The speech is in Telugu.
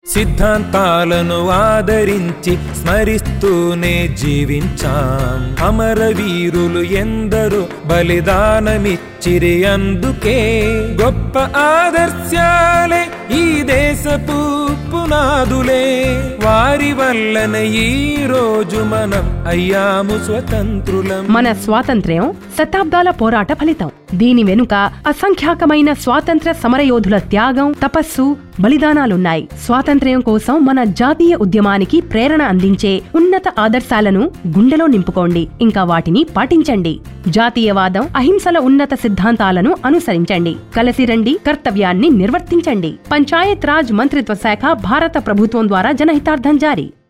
సిద్ధాంతాలను ఆదరించి స్మరిస్తూనే జీవించాం అమరవీరులు ఎందరో బలిదానమిచ్చిరి అందుకే గొప్ప ఆదర్శాలే ఈ దేశపు పునాదులే వారి వల్లన ఈ రోజు మనం అయ్యాము స్వతంత్రులం మన స్వాతంత్ర్యం శతాబ్దాల పోరాట ఫలితం దీని వెనుక అసంఖ్యాకమైన స్వాతంత్ర సమరయోధుల త్యాగం తపస్సు బలిదానాలున్నాయి స్వాతంత్ర్యం కోసం మన జాతీయ ఉద్యమానికి ప్రేరణ అందించే ఉన్నత ఆదర్శాలను గుండెలో నింపుకోండి ఇంకా వాటిని పాటించండి జాతీయవాదం అహింసల ఉన్నత సిద్ధాంతాలను అనుసరించండి కలిసి రండి కర్తవ్యాన్ని నిర్వర్తించండి పంచాయత్ రాజ్ మంత్రిత్వ శాఖ భారత ప్రభుత్వం ద్వారా జనహితార్థం జారీ